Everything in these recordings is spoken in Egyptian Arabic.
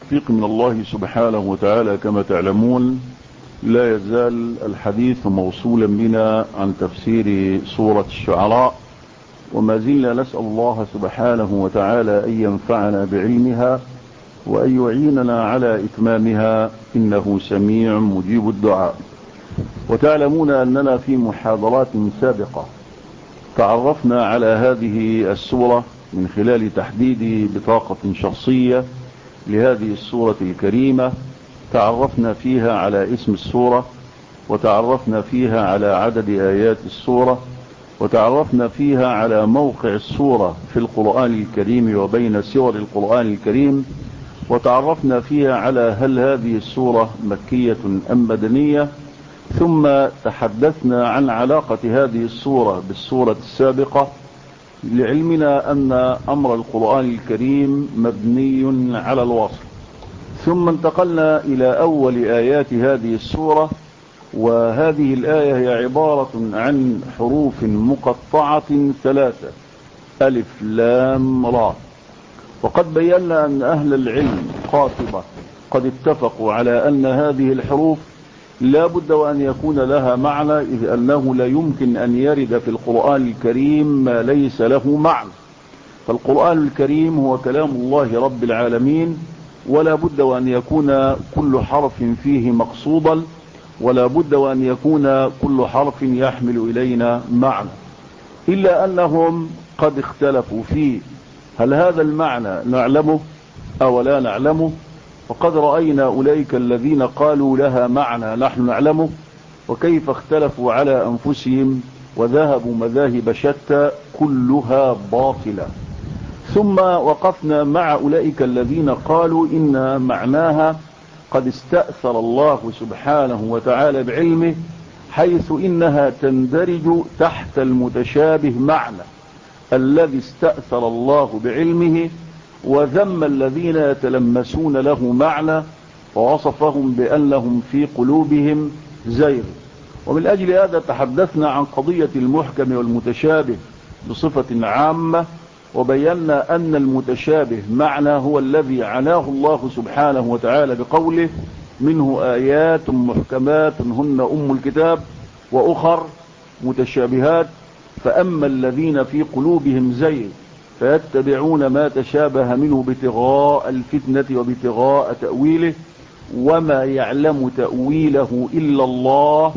بالتوفيق من الله سبحانه وتعالى كما تعلمون لا يزال الحديث موصولا بنا عن تفسير سورة الشعراء وما زلنا نسأل الله سبحانه وتعالى أن ينفعنا بعلمها وأن يعيننا على إتمامها إنه سميع مجيب الدعاء وتعلمون أننا في محاضرات سابقة تعرفنا على هذه السورة من خلال تحديد بطاقة شخصية لهذه السورة الكريمة تعرفنا فيها على اسم السورة وتعرفنا فيها على عدد آيات السورة وتعرفنا فيها على موقع السورة في القرآن الكريم وبين سور القرآن الكريم وتعرفنا فيها على هل هذه السورة مكية أم مدنية ثم تحدثنا عن علاقة هذه السورة بالسورة السابقة لعلمنا أن أمر القرآن الكريم مبني على الوصل ثم انتقلنا إلى أول آيات هذه السورة وهذه الآية هي عبارة عن حروف مقطعة ثلاثة ألف لام را وقد بينا أن أهل العلم قاطبة قد اتفقوا على أن هذه الحروف لا بد وأن يكون لها معنى إذ أنه لا يمكن أن يرد في القرآن الكريم ما ليس له معنى فالقرآن الكريم هو كلام الله رب العالمين ولا بد وأن يكون كل حرف فيه مقصودا ولا بد وأن يكون كل حرف يحمل إلينا معنى إلا أنهم قد اختلفوا فيه هل هذا المعنى نعلمه أو لا نعلمه وقد رأينا أولئك الذين قالوا لها معنى نحن نعلمه وكيف اختلفوا على أنفسهم وذهبوا مذاهب شتى كلها باطلة ثم وقفنا مع أولئك الذين قالوا إن معناها قد استأثر الله سبحانه وتعالى بعلمه حيث إنها تندرج تحت المتشابه معنى الذي استأثر الله بعلمه وذم الذين يتلمسون له معنى ووصفهم بأنهم في قلوبهم زيغ ومن أجل هذا تحدثنا عن قضية المحكم والمتشابه بصفة عامة وبينا أن المتشابه معنى هو الذي عناه الله سبحانه وتعالى بقوله منه آيات محكمات هن أم الكتاب وأخر متشابهات فأما الذين في قلوبهم زيغ فيتبعون ما تشابه منه ابتغاء الفتنة وابتغاء تأويله وما يعلم تأويله إلا الله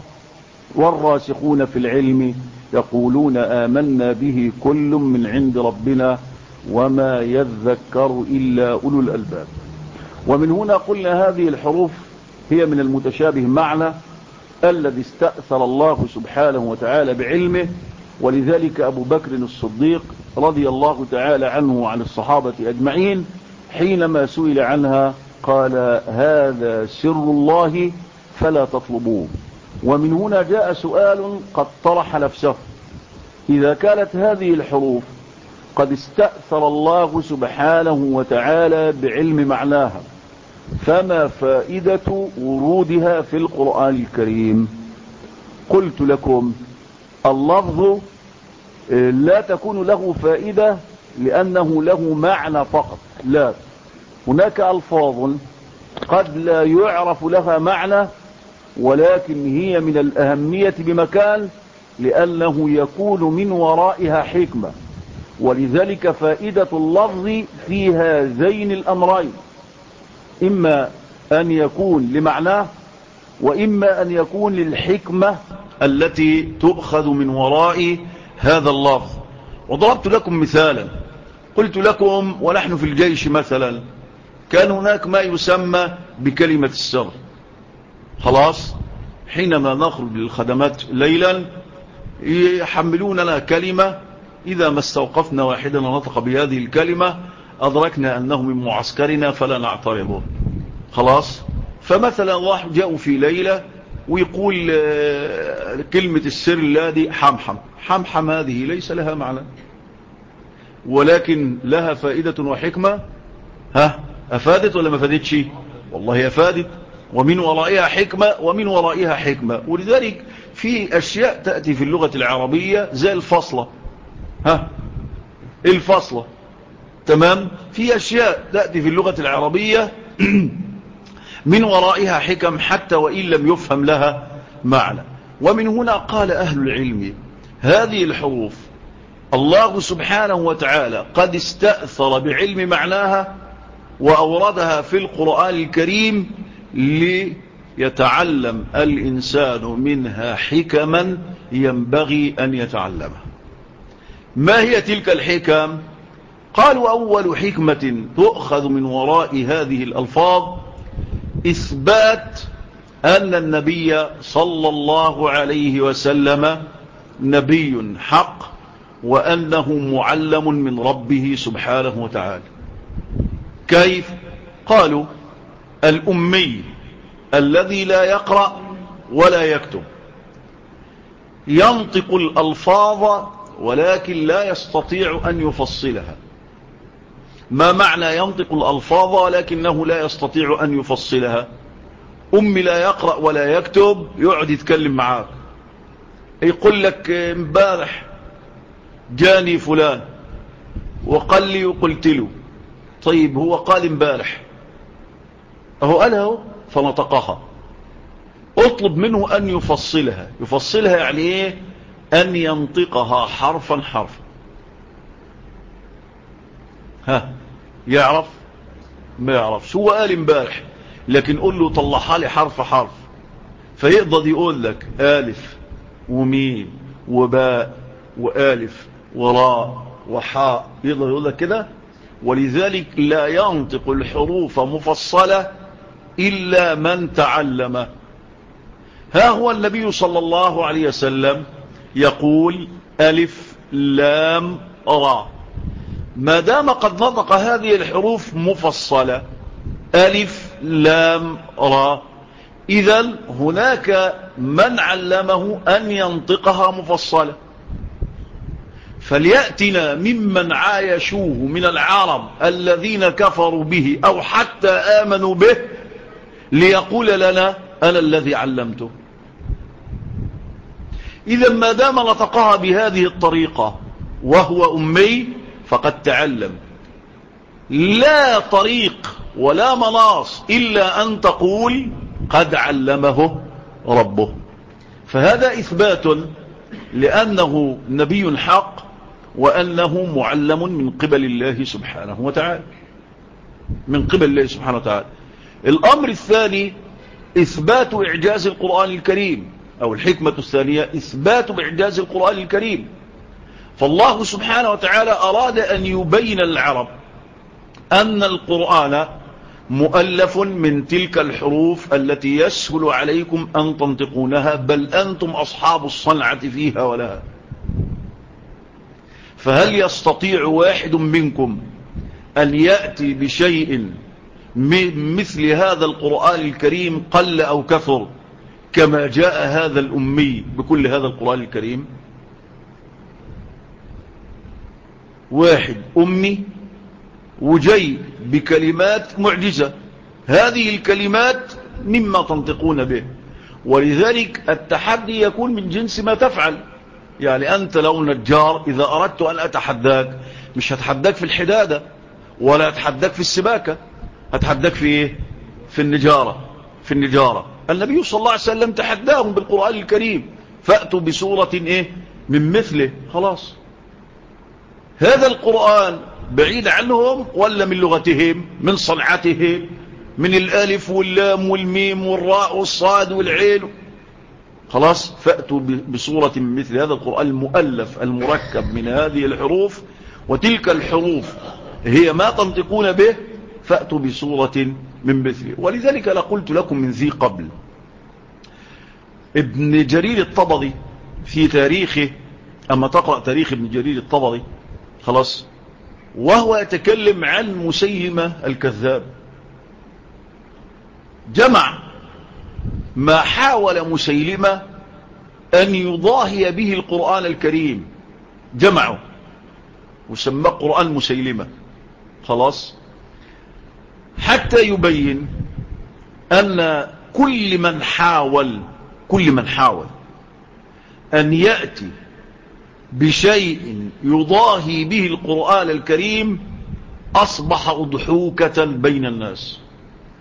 والراسخون في العلم يقولون آمنا به كل من عند ربنا وما يذكر إلا أولو الألباب ومن هنا قلنا هذه الحروف هي من المتشابه معنى الذي استأثر الله سبحانه وتعالى بعلمه ولذلك أبو بكر الصديق رضي الله تعالى عنه وعن الصحابة أجمعين حينما سئل عنها قال هذا سر الله فلا تطلبوه ومن هنا جاء سؤال قد طرح نفسه إذا كانت هذه الحروف قد استأثر الله سبحانه وتعالى بعلم معناها فما فائدة ورودها في القرآن الكريم قلت لكم اللفظ لا تكون له فائدة لأنه له معنى فقط لا هناك ألفاظ قد لا يعرف لها معنى ولكن هي من الأهمية بمكان لأنه يكون من ورائها حكمة ولذلك فائدة اللفظ في هذين الأمرين إما أن يكون لمعناه وإما أن يكون للحكمة التي تؤخذ من وراء هذا اللفظ وضربت لكم مثالا قلت لكم ونحن في الجيش مثلا كان هناك ما يسمى بكلمة السر خلاص حينما نخرج للخدمات ليلا يحملوننا كلمة إذا ما استوقفنا واحدا نطق بهذه الكلمة أدركنا أنه من معسكرنا فلا نعترضه خلاص فمثلا واحد جاءوا في ليلة ويقول كلمة السر الذي حمحم حمحم هذه ليس لها معنى ولكن لها فائدة وحكمة ها أفادت ولا ما فادتش والله أفادت ومن ورائها حكمة ومن ورائها حكمة ولذلك في أشياء تأتي في اللغة العربية زي الفصلة ها الفصلة تمام في أشياء تأتي في اللغة العربية من ورائها حكم حتى وإن لم يفهم لها معنى ومن هنا قال أهل العلم هذه الحروف الله سبحانه وتعالى قد استأثر بعلم معناها وأوردها في القرآن الكريم ليتعلم الإنسان منها حكما ينبغي أن يتعلمها ما هي تلك الحكم قالوا أول حكمة تؤخذ من وراء هذه الألفاظ إثبات أن النبي صلى الله عليه وسلم نبي حق وأنه معلم من ربه سبحانه وتعالى كيف قالوا الأمي الذي لا يقرأ ولا يكتب ينطق الألفاظ ولكن لا يستطيع أن يفصلها ما معنى ينطق الألفاظ ولكنه لا يستطيع أن يفصلها أمي لا يقرأ ولا يكتب يقعد يتكلم معاك يقول لك امبارح جاني فلان وقال لي وقلت له طيب هو قال امبارح اهو قالها فنطقها اطلب منه ان يفصلها يفصلها يعني ايه ان ينطقها حرفا حرفا ها يعرف ما يعرفش هو قال امبارح لكن قول له طلعها لي حرف حرف فيقدر يقول لك الف وميم وباء والف وراء وحاء يقدر يقول لك كده ولذلك لا ينطق الحروف مفصلة إلا من تعلم ها هو النبي صلى الله عليه وسلم يقول ألف لام را ما دام قد نطق هذه الحروف مفصلة ألف لام را إذا هناك من علمه أن ينطقها مفصلة فليأتنا ممن عايشوه من العرب الذين كفروا به أو حتى آمنوا به ليقول لنا أنا الذي علمته إذا ما دام نطقها بهذه الطريقة وهو أمي فقد تعلم لا طريق ولا مناص إلا أن تقول قد علمه ربه فهذا إثبات لأنه نبي حق وأنه معلم من قبل الله سبحانه وتعالى من قبل الله سبحانه وتعالى الأمر الثاني إثبات إعجاز القرآن الكريم أو الحكمة الثانية إثبات إعجاز القرآن الكريم فالله سبحانه وتعالى أراد أن يبين العرب أن القرآن مؤلف من تلك الحروف التي يسهل عليكم أن تنطقونها بل أنتم أصحاب الصنعة فيها ولها فهل يستطيع واحد منكم أن يأتي بشيء مثل هذا القرآن الكريم قل أو كثر كما جاء هذا الأمي بكل هذا القرآن الكريم واحد أمي وجي بكلمات معجزة هذه الكلمات مما تنطقون به ولذلك التحدي يكون من جنس ما تفعل يعني أنت لو نجار إذا أردت أن أتحداك مش هتحداك في الحدادة ولا هتحداك في السباكة هتحداك في إيه في النجارة في النجارة النبي صلى الله عليه وسلم تحداهم بالقرآن الكريم فأتوا بسورة إيه من مثله خلاص هذا القرآن بعيد عنهم ولا من لغتهم من صنعتهم من الالف واللام والميم والراء والصاد والعين خلاص فأتوا بصورة مثل هذا القرآن المؤلف المركب من هذه الحروف وتلك الحروف هي ما تنطقون به فأتوا بصورة من مثله ولذلك لقلت لكم من ذي قبل ابن جرير الطبري في تاريخه أما تقرأ تاريخ ابن جرير الطبري خلاص وهو يتكلم عن مسيلمة الكذاب جمع ما حاول مسيلمة أن يضاهي به القرآن الكريم جمعه وسمى قرآن مسيلمة خلاص حتى يبين أن كل من حاول كل من حاول أن يأتي بشيء يضاهي به القرآن الكريم أصبح أضحوكة بين الناس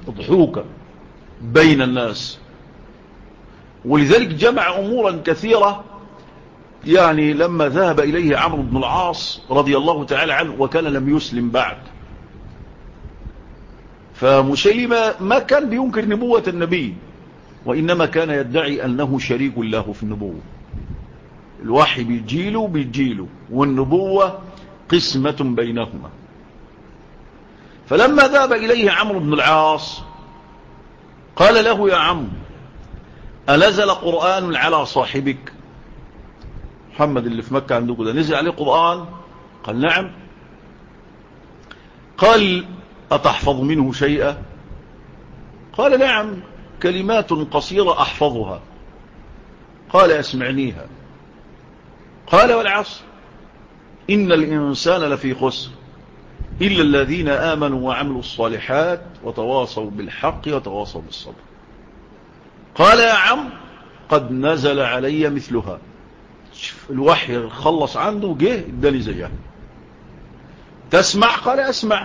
ضحوكا بين الناس ولذلك جمع أمورا كثيرة يعني لما ذهب إليه عمرو بن العاص رضي الله تعالى عنه وكان لم يسلم بعد فمسيلمة ما كان بينكر نبوة النبي وإنما كان يدعي أنه شريك له في النبوة الوحي بيجيله بيجيله والنبوة قسمة بينهما فلما ذهب إليه عمرو بن العاص قال له يا عم أنزل قرآن على صاحبك محمد اللي في مكة عنده كده نزل عليه قرآن قال نعم قال أتحفظ منه شيئا قال نعم كلمات قصيرة أحفظها قال أسمعنيها قال والعصر إن الإنسان لفي خسر إلا الذين آمنوا وعملوا الصالحات وتواصوا بالحق وتواصوا بالصبر قال يا عم قد نزل علي مثلها الوحي خلص عنده جه اداني زيها تسمع قال أسمع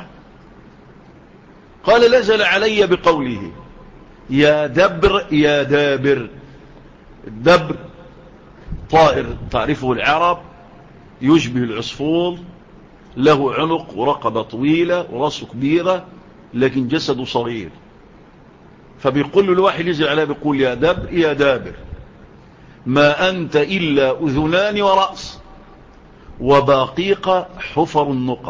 قال نزل علي بقوله يا دبر يا دابر الدبر طائر تعرفه العرب يشبه العصفور له عنق ورقبة طويلة ورأسه كبيرة لكن جسده صغير فبيقول له الواحد ينزل عليه بيقول يا دبر يا دابر ما أنت إلا أذنان ورأس وباقيق حفر النقر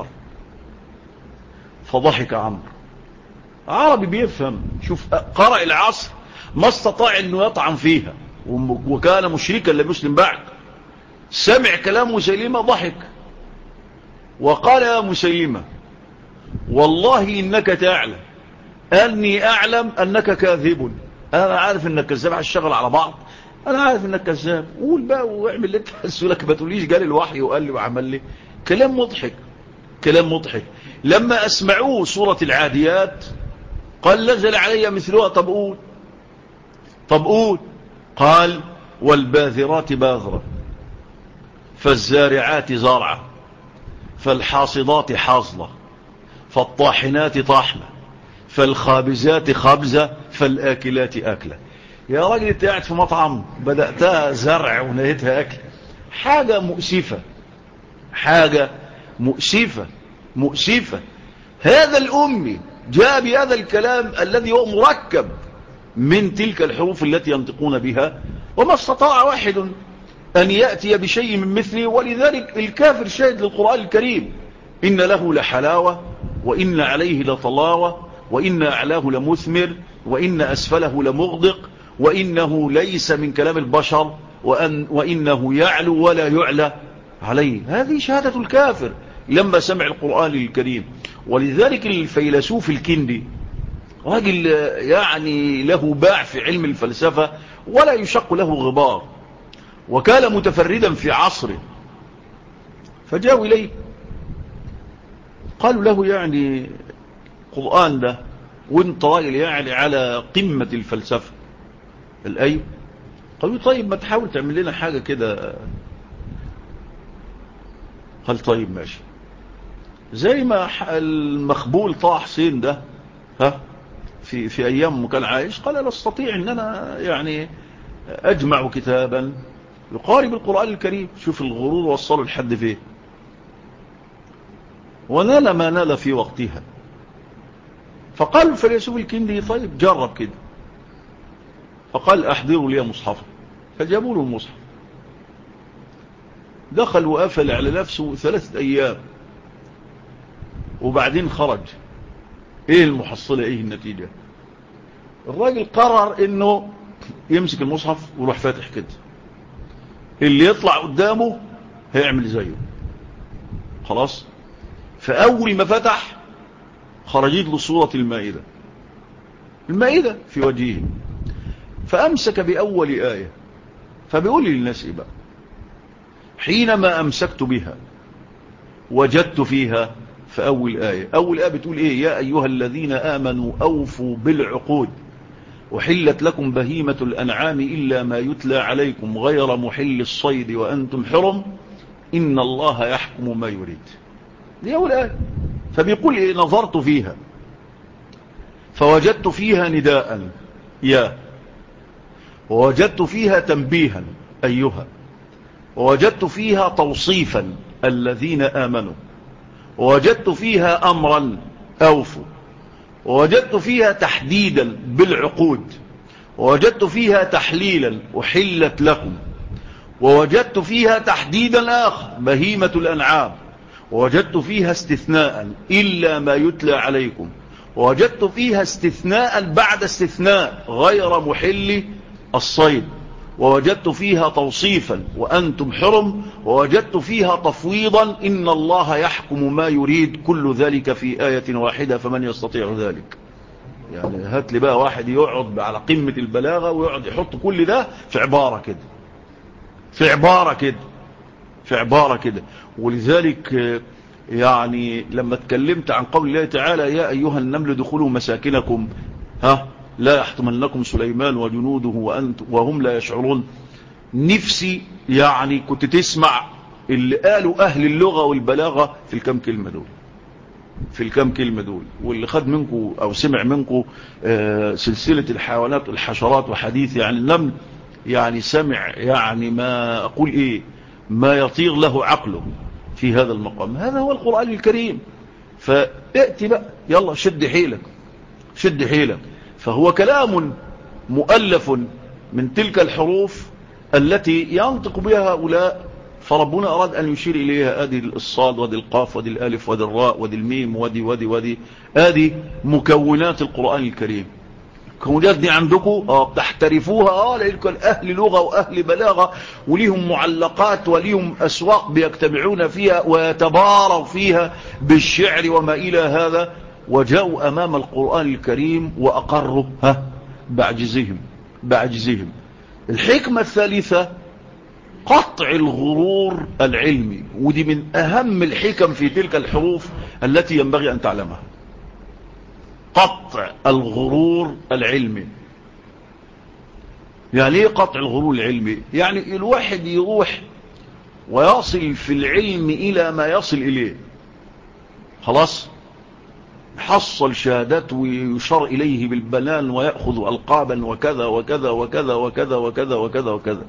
فضحك عمرو عربي بيفهم شوف قرأ العصر ما استطاع انه يطعن فيها وكان مشركا لم يسلم بعد سمع كلام مسيلمة ضحك وقال يا مسيلمة والله إنك تعلم أني أعلم أنك كاذب أنا عارف أنك كذاب هشتغل على بعض أنا عارف أنك كذاب قول بقى واعمل اللي انت حسوا لك ما تقوليش قال الوحي وقال لي وعمل لي كلام مضحك كلام مضحك لما أسمعوه سورة العاديات قال نزل علي مثلها طب قول طب قول قال والباذرات باذرة فالزارعات زارعة فالحاصدات حاصلة فالطاحنات طاحنة فالخابزات خبزة فالآكلات أكلة يا راجل انت قاعد في مطعم بدأتها زرع ونهيتها أكل حاجة مؤسفة حاجة مؤسفة مؤسفة هذا الأمي جاء بهذا الكلام الذي هو مركب من تلك الحروف التي ينطقون بها وما استطاع واحد أن يأتي بشيء من مثله ولذلك الكافر شاهد للقرآن الكريم إن له لحلاوة وإن عليه لطلاوة وإن أعلاه لمثمر وإن أسفله لمغدق وإنه ليس من كلام البشر وأن وإنه يعلو ولا يعلى عليه هذه شهادة الكافر لما سمع القرآن الكريم ولذلك الفيلسوف الكندي راجل يعني له باع في علم الفلسفة ولا يشق له غبار وكان متفردا في عصره فجاءوا إليه قالوا له يعني القرآن ده وانت راجل يعني على قمة الفلسفة الأي قالوا طيب ما تحاول تعمل لنا حاجة كده قال طيب ماشي زي ما المخبول طه حسين ده ها في في ايام كان عايش قال لا استطيع ان انا يعني اجمع كتابا يقارب القرآن الكريم شوف الغرور وصلوا لحد فيه ونال ما نال في وقتها فقال الفيلسوف الكندي طيب جرب كده فقال احضروا لي مصحفا فجابوا له المصحف دخل وقفل على نفسه ثلاثة ايام وبعدين خرج ايه المحصلة ايه النتيجة الراجل قرر انه يمسك المصحف ويروح فاتح كده اللي يطلع قدامه هيعمل زيه خلاص فاول ما فتح خرجت له صورة المائدة المائدة في وجهه فامسك باول اية فبيقول لي للناس ايه بقى حينما امسكت بها وجدت فيها فأول آية أول آية بتقول إيه يا أيها الذين آمنوا أوفوا بالعقود وحلت لكم بهيمة الأنعام إلا ما يتلى عليكم غير محل الصيد وأنتم حرم إن الله يحكم ما يريد دي أول آية فبيقول إيه نظرت فيها فوجدت فيها نداء يا ووجدت فيها تنبيها أيها ووجدت فيها توصيفا الذين آمنوا ووجدت فيها أمرا أوفوا ووجدت فيها تحديدا بالعقود ووجدت فيها تحليلا أحلت لكم ووجدت فيها تحديدا آخر بهيمة الأنعام ووجدت فيها استثناء إلا ما يتلى عليكم ووجدت فيها استثناء بعد استثناء غير محل الصيد ووجدت فيها توصيفا وأنتم حرم ووجدت فيها تفويضا إن الله يحكم ما يريد كل ذلك في آية واحدة فمن يستطيع ذلك يعني هات لي بقى واحد يقعد على قمة البلاغة ويقعد يحط كل ده في عبارة كده في عبارة كده في عبارة كده ولذلك يعني لما اتكلمت عن قول الله تعالى يا أيها النمل دخلوا مساكنكم ها لا يحتملنكم سليمان وجنوده وأنت وهم لا يشعرون نفسي يعني كنت تسمع اللي قالوا أهل اللغة والبلاغة في الكم كلمة دول في الكم كلمة دول واللي خد منكم أو سمع منكم آه سلسلة الحيوانات والحشرات وحديث يعني النمل يعني سمع يعني ما أقول إيه ما يطير له عقله في هذا المقام هذا هو القرآن الكريم فائتي بقى يلا شد حيلك شد حيلك فهو كلام مؤلف من تلك الحروف التي ينطق بها هؤلاء فربنا أراد أن يشير إليها أدي الصاد ودي القاف ودي الألف ودي الراء ودي الميم ودي ودي ودي أدي مكونات القرآن الكريم المكونات دي عندكم اه تحترفوها اه لأنكم أهل لغة وأهل بلاغة وليهم معلقات وليهم أسواق بيجتمعون فيها ويتباروا فيها بالشعر وما إلى هذا وجاءوا أمام القرآن الكريم وأقروا ها بعجزهم بعجزهم الحكمة الثالثة قطع الغرور العلمي ودي من أهم الحكم في تلك الحروف التي ينبغي أن تعلمها قطع الغرور العلمي يعني ايه قطع الغرور العلمي يعني الواحد يروح ويصل في العلم إلى ما يصل إليه خلاص حصل شهادات ويشار إليه بالبنان ويأخذ ألقابا وكذا وكذا وكذا وكذا وكذا وكذا وكذا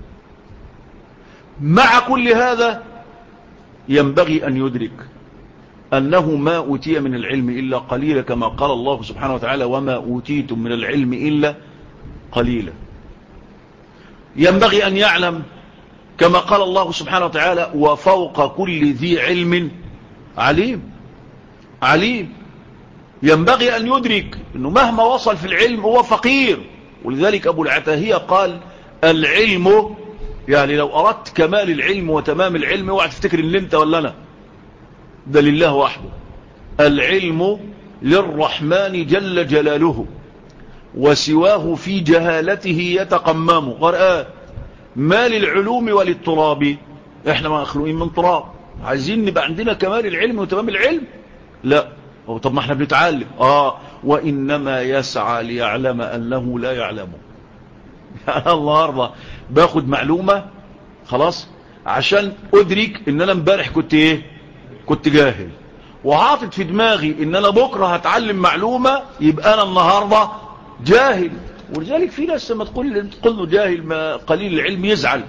مع كل هذا ينبغي أن يدرك أنه ما أوتي من العلم إلا قليلا كما قال الله سبحانه وتعالى وما أوتيتم من العلم إلا قليلا ينبغي أن يعلم كما قال الله سبحانه وتعالى وفوق كل ذي علم عليم عليم ينبغي أن يدرك أنه مهما وصل في العلم هو فقير ولذلك أبو العتاهية قال العلم يعني لو أردت كمال العلم وتمام العلم اوعى تفتكر ان انت ولا انا ده لله وحده العلم للرحمن جل جلاله وسواه في جهالته يتقمم قرآن ما للعلوم وللتراب احنا ما مخلوقين من تراب عايزين نبقى عندنا كمال العلم وتمام العلم لا هو طب ما احنا بنتعلم اه وانما يسعى ليعلم انه لا يعلمه يا الله ارضى باخد معلومة خلاص عشان ادرك ان انا امبارح كنت ايه كنت جاهل وعاطت في دماغي ان انا بكرة هتعلم معلومة يبقى انا النهاردة جاهل ولذلك في ناس لما تقول تقول له جاهل ما قليل العلم يزعل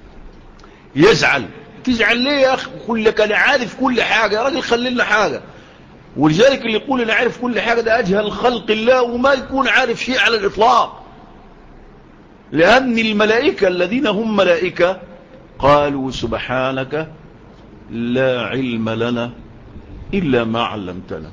يزعل تزعل ليه يا اخي كل كان عارف كل حاجة يا راجل خلي لنا حاجة ولذلك اللي يقول انا عارف كل حاجة ده اجهل خلق الله وما يكون عارف شيء على الاطلاق لأن الملائكة الذين هم ملائكة قالوا سبحانك لا علم لنا إلا ما علمتنا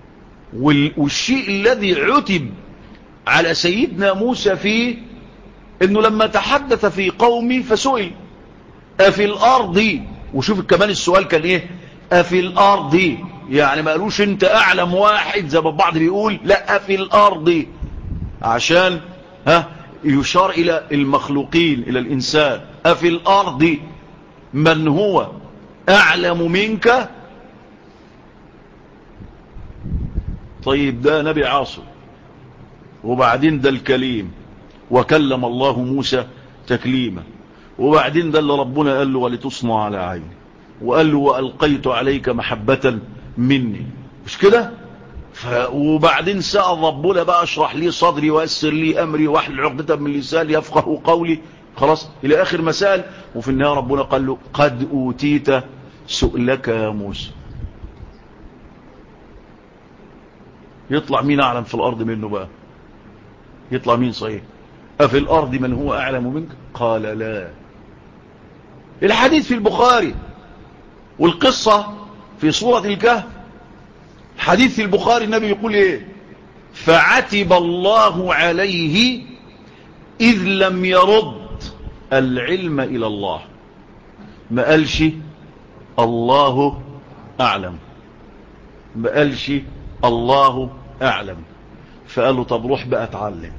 والشيء الذي عتب على سيدنا موسى فيه انه لما تحدث في قومي فسئل أفي الأرض وشوف كمان السؤال كان ايه أفي الأرض يعني ما قالوش انت أعلم واحد زي ما البعض بيقول لا أفي الأرض عشان ها يشار إلى المخلوقين إلى الإنسان أفي الأرض من هو أعلم منك طيب ده نبي عاصم وبعدين ده الكليم وكلم الله موسى تكليما وبعدين ده اللي ربنا قال له ولتصنع على عيني وقال له وألقيت عليك محبة مني مش كده ف... وبعدين سأل ربنا بقى اشرح لي صدري ويسر لي امري واحلل عقدة من لساني يفقه قولي خلاص الى اخر مسائل وفي النهايه ربنا قال له قد اوتيت سؤلك يا موسى يطلع مين اعلم في الارض منه بقى يطلع مين صحيح افي الارض من هو اعلم منك قال لا الحديث في البخاري والقصة في سورة الكهف حديث في البخاري النبي يقول ايه فعتب الله عليه إذ لم يرد العلم إلى الله ما قالش الله أعلم ما قالش الله أعلم فقال له طب روح بقى اتعلم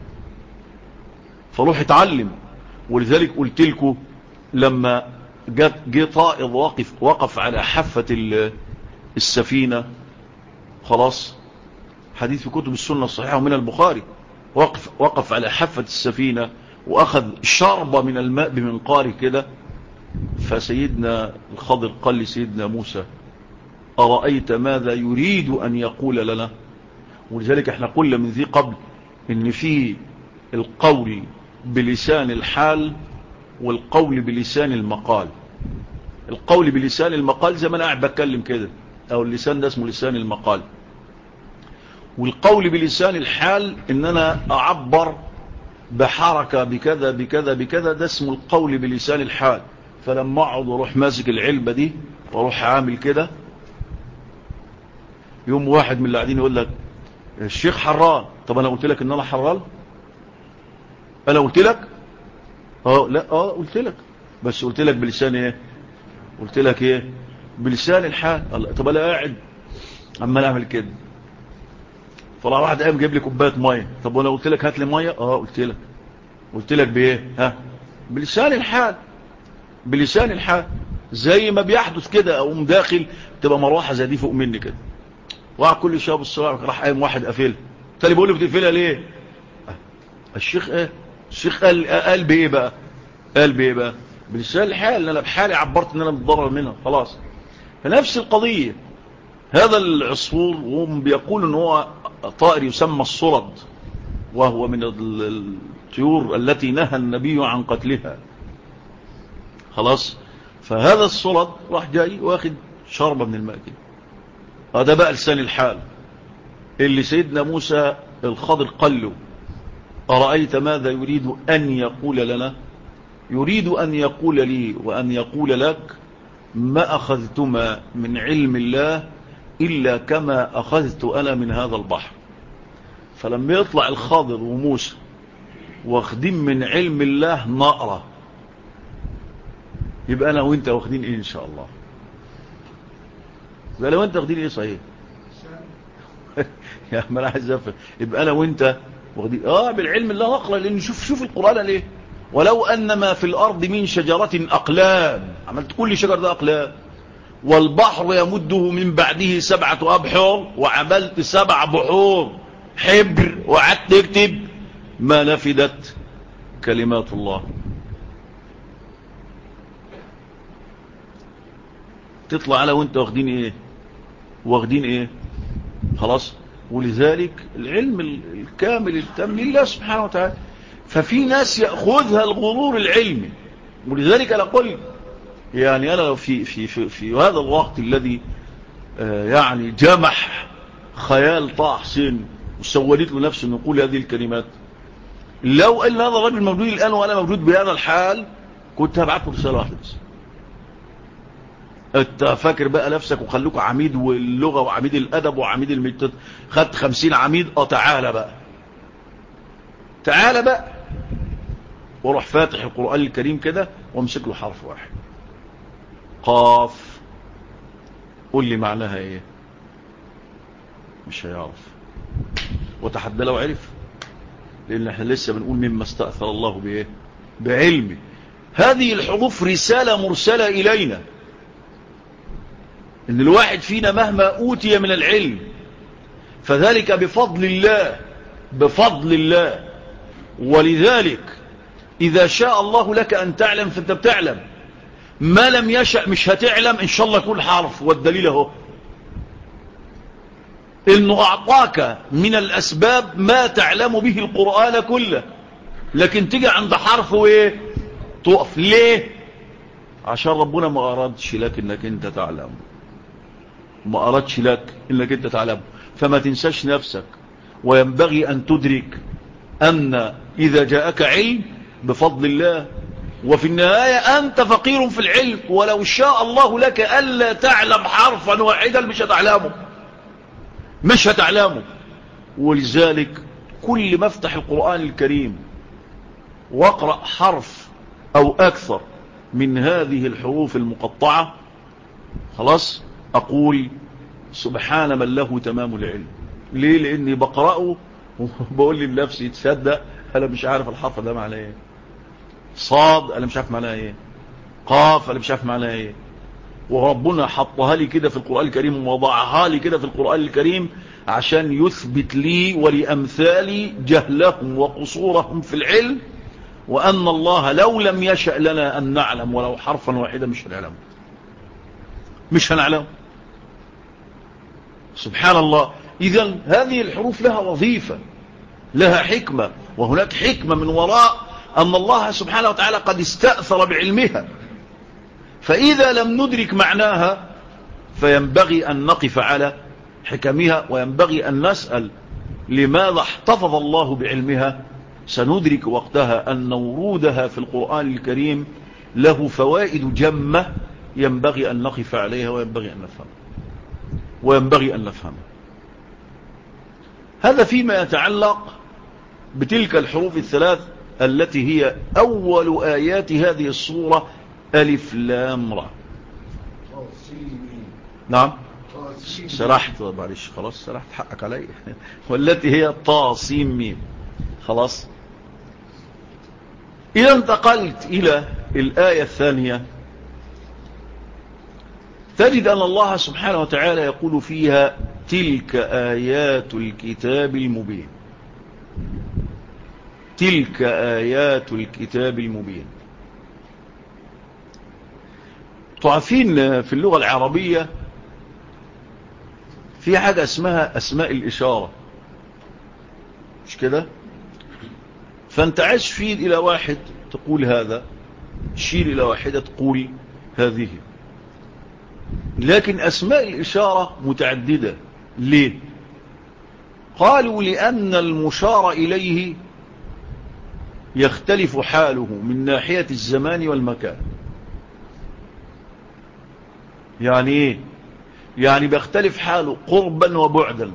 فروح اتعلم ولذلك قلت لكم لما جت جه طائر وقف وقف على حافة السفينة خلاص حديث في كتب السنة الصحيحة ومن البخاري وقف, وقف على حافة السفينة وأخذ شربة من الماء بمنقاره كده فسيدنا الخضر قال لسيدنا موسى أرأيت ماذا يريد أن يقول لنا ولذلك احنا قلنا من ذي قبل ان في القول بلسان الحال والقول بلسان المقال القول بلسان المقال زي ما انا قاعد بتكلم كده او اللسان ده اسمه لسان المقال والقول بلسان الحال ان انا اعبر بحركة بكذا بكذا بكذا ده اسمه القول بلسان الحال فلما اقعد واروح ماسك العلبة دي واروح عامل كده يوم واحد من اللي قاعدين يقول لك الشيخ حران طب انا قلت لك ان انا حران انا قلت لك اه لا اه قلت لك بس قلت لك بلسان ايه قلت لك ايه بلسان الحال طب انا قاعد عمال اعمل كده طلع واحد قام جايب لي كوبايه ميه طب وانا قلت لك هات لي ميه اه قلت لك قلت لك بايه ها بلسان الحال بلسان الحال زي ما بيحدث كده اقوم داخل تبقى مروحه زي دي فوق مني كده وقع كل شاب الصراع راح قايم واحد قافلها تاني بيقول لي بتقفلها ليه الشيخ ايه الشيخ قال قال بايه بقى قال بايه بقى بلسان الحال ان انا بحالي عبرت ان انا متضرر منها خلاص فنفس القضيه هذا العصفور وهم بيقولوا ان هو طائر يسمى الصرد وهو من الطيور التي نهى النبي عن قتلها خلاص فهذا الصرد راح جاي واخد شربة من الماء كده هذا بقى لسان الحال اللي سيدنا موسى الخضر قال له أرأيت ماذا يريد أن يقول لنا يريد أن يقول لي وأن يقول لك ما أخذتما من علم الله إلا كما أخذت أنا من هذا البحر فلما يطلع الخاضر وموسى واخدين من علم الله نقرة يبقى أنا وإنت واخدين إيه إن شاء الله يبقى لو أنت واخدين إيه صحيح يا ما أنا عايز أفهم يبقى أنا وإنت واخدين آه بالعلم الله نقرة لأن شوف شوف القرآن ليه ولو أن ما في الأرض من شجرة أقلام عملت كل شجر ده أقلام والبحر يمده من بعده سبعة أبحر وعملت سبع بحور حبر وقعدت تكتب ما نفدت كلمات الله تطلع على وانت واخدين ايه واخدين ايه خلاص ولذلك العلم الكامل التام لله سبحانه وتعالى ففي ناس يأخذها الغرور العلمي ولذلك أنا قلت يعني أنا لو في, في, في, في هذا الوقت الذي آه يعني جمح خيال طه حسين وسولت له نفسه أن يقول هذه الكلمات لو قال هذا الرجل موجود الآن وأنا موجود بهذا الحال كنت هبعته رسالة واحدة بس انت فاكر بقى نفسك وخلوك عميد واللغة وعميد الأدب وعميد الميتات خدت خمسين عميد اه تعالى بقى تعالى بقى وروح فاتح القرآن الكريم كده وامسك له حرف واحد قاف قول لي معناها ايه مش هيعرف وتحدى لو عرف لان احنا لسه بنقول مما استأثر الله بايه بعلمه هذه الحروف رسالة مرسلة الينا ان الواحد فينا مهما اوتي من العلم فذلك بفضل الله بفضل الله ولذلك إذا شاء الله لك أن تعلم فأنت بتعلم ما لم يشأ مش هتعلم إن شاء الله كل حرف والدليل اهو انه اعطاك من الاسباب ما تعلم به القرآن كله لكن تيجي عند حرف وايه تقف ليه عشان ربنا ما ارادش لك انك انت تعلم ما ارادش لك انك انت تعلم فما تنساش نفسك وينبغي ان تدرك ان اذا جاءك علم بفضل الله وفي النهاية أنت فقير في العلم ولو شاء الله لك ألا تعلم حرفا واحدا مش هتعلمه مش هتعلمه ولذلك كل ما افتح القرآن الكريم واقرأ حرف أو أكثر من هذه الحروف المقطعة خلاص أقول سبحان من له تمام العلم ليه لأني بقرأه وبقول لنفسي تصدق أنا مش عارف الحرف ده معناه ايه صاد انا مش عارف معناها ايه قاف انا مش عارف معناها ايه وربنا حطها لي كده في القرآن الكريم ووضعها لي كده في القرآن الكريم عشان يثبت لي ولأمثالي جهلهم وقصورهم في العلم وأن الله لو لم يشأ لنا أن نعلم ولو حرفا واحدا مش هنعلم مش هنعلم سبحان الله إذا هذه الحروف لها وظيفة لها حكمة وهناك حكمة من وراء أن الله سبحانه وتعالى قد استأثر بعلمها فإذا لم ندرك معناها فينبغي أن نقف على حكمها وينبغي أن نسأل لماذا احتفظ الله بعلمها سندرك وقتها أن ورودها في القرآن الكريم له فوائد جمة ينبغي أن نقف عليها وينبغي أن نفهم وينبغي أن نفهم هذا فيما يتعلق بتلك الحروف الثلاث التي هي أول آيات هذه الصورة ألف لام را نعم سرحت معلش خلاص سرحت حقك علي والتي هي طاسيم ميم خلاص إذا انتقلت إلى الآية الثانية تجد أن الله سبحانه وتعالى يقول فيها تلك آيات الكتاب المبين تلك آيات الكتاب المبين تعرفين في اللغة العربية في حاجة اسمها أسماء الإشارة مش كده فأنت عايز تشير إلى واحد تقول هذا تشير إلى واحدة تقول هذه لكن أسماء الإشارة متعددة ليه قالوا لأن المشار إليه يختلف حاله من ناحية الزمان والمكان يعني ايه يعني بيختلف حاله قربا وبعدا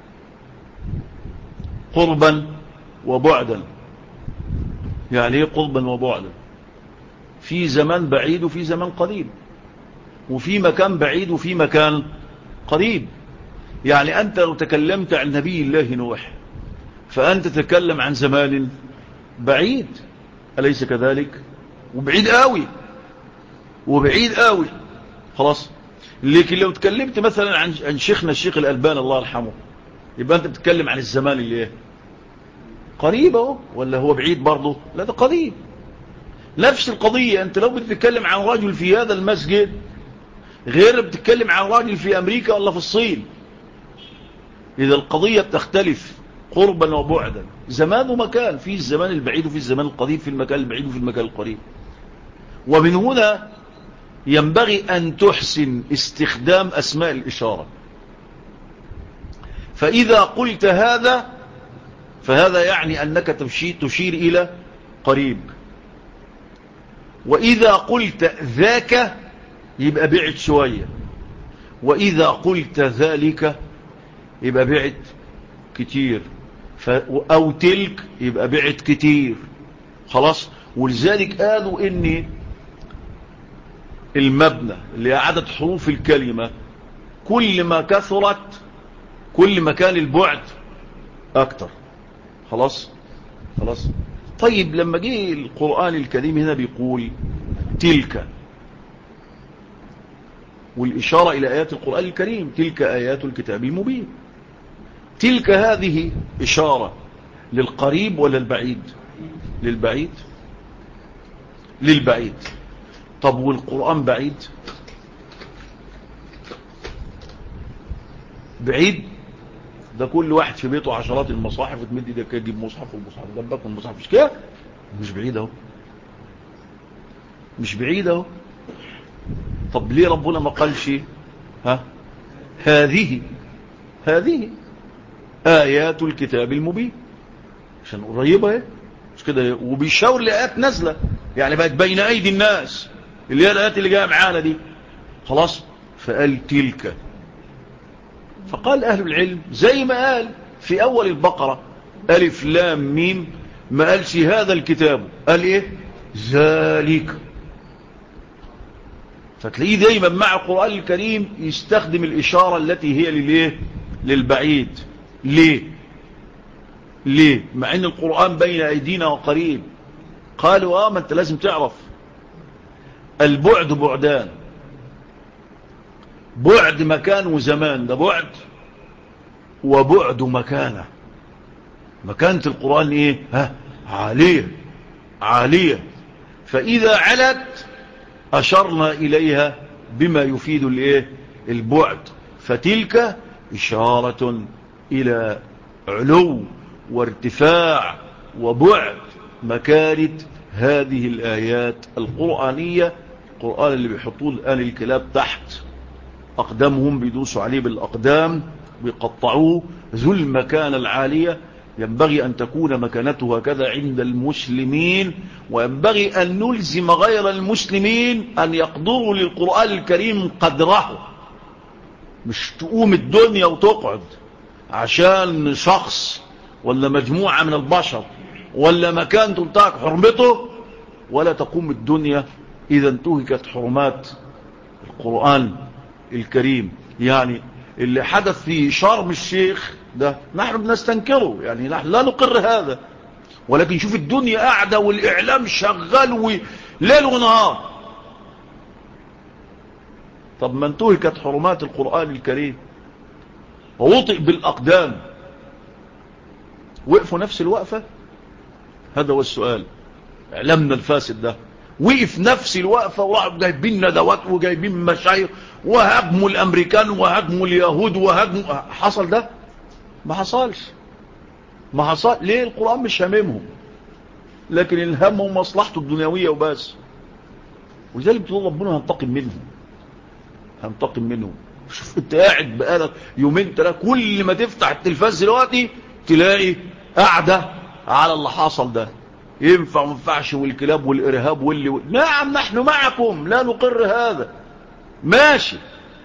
قربا وبعدا يعني ايه قربا وبعدا في زمان بعيد وفي زمان قريب وفي مكان بعيد وفي مكان قريب يعني أنت لو تكلمت عن نبي الله نوح فأنت تتكلم عن زمان بعيد أليس كذلك وبعيد قوي وبعيد قوي خلاص لكن لو تكلمت مثلا عن عن شيخنا الشيخ الألبان الله يرحمه يبقى أنت بتتكلم عن الزمان اللي ايه قريب اهو ولا هو بعيد برضه لا ده قريب نفس القضية أنت لو بتتكلم عن رجل في هذا المسجد غير بتتكلم عن راجل في أمريكا ولا في الصين إذا القضية بتختلف قربا وبعدا زمان ومكان في الزمان البعيد وفي الزمان القريب في المكان البعيد وفي المكان القريب ومن هنا ينبغي أن تحسن استخدام أسماء الإشارة فإذا قلت هذا فهذا يعني أنك تشير إلى قريب وإذا قلت ذاك يبقى بعد شوية وإذا قلت ذلك يبقى بعد كتير ف... أو تلك يبقى بعد كتير خلاص ولذلك قالوا إن المبنى اللي عدد حروف الكلمة كل ما كثرت كل ما كان البعد أكتر خلاص خلاص طيب لما جه القرآن الكريم هنا بيقول تلك والإشارة إلى آيات القرآن الكريم تلك آيات الكتاب المبين تلك هذه إشارة للقريب ولا البعيد للبعيد للبعيد طب والقرآن بعيد بعيد ده كل واحد في بيته عشرات المصاحف وتمد ايدك كده تجيب مصحف والمصحف جنبك والمصحف مش كده مش بعيد اهو مش بعيد اهو طب ليه ربنا ما قالش ها هذه هذه آيات الكتاب المبين عشان قريبة ايه مش كده وبيشاور لآيات نازلة يعني بقت بين أيدي الناس اللي هي الآيات اللي جايه معانا دي خلاص فقال تلك فقال أهل العلم زي ما قال في أول البقرة ألف لام ميم ما قالش هذا الكتاب قال إيه ذلك فتلاقيه دايما مع القرآن الكريم يستخدم الإشارة التي هي لليه للبعيد ليه ليه مع ان القرآن بين ايدينا وقريب قالوا اه ما انت لازم تعرف البعد بعدان بعد مكان وزمان ده بعد وبعد مكانه مكانة القرآن ايه ها عالية عالية فإذا علت أشرنا إليها بما يفيد الايه البعد فتلك إشارة إلى علو وارتفاع وبعد مكانة هذه الآيات القرآنية القرآن اللي بيحطوه الآن الكلاب تحت أقدامهم بيدوسوا عليه بالأقدام بيقطعوه ذو المكانة العالية ينبغي أن تكون مكانته هكذا عند المسلمين وينبغي أن نلزم غير المسلمين أن يقدروا للقرآن الكريم قدره مش تقوم الدنيا وتقعد عشان شخص ولا مجموعة من البشر ولا مكان تنتهك حرمته ولا تقوم الدنيا إذا انتهكت حرمات القرآن الكريم يعني اللي حدث في شرم الشيخ ده نحن بنستنكره يعني نحن لا نقر هذا ولكن شوف الدنيا قاعدة والإعلام شغال وليل ونهار طب ما انتهكت حرمات القرآن الكريم ووطئ بالأقدام وقفوا نفس الوقفة هذا هو السؤال اعلامنا الفاسد ده وقف نفس الوقفة وراحوا جايبين ندوات وجايبين مشايخ وهجموا الامريكان وهجموا اليهود وهجموا حصل ده ما حصلش ما حصل ليه القرآن مش هاممهم لكن الهم مصلحته الدنيوية وبس ولذلك بتقول ربنا هنتقم منهم هنتقم منهم شوف انت قاعد بقالك يومين تلاقي كل ما تفتح التلفاز دلوقتي تلاقي قاعدة على اللي حصل ده ينفع وما ينفعش والكلاب والإرهاب واللي و... نعم نحن معكم لا نقر هذا ماشي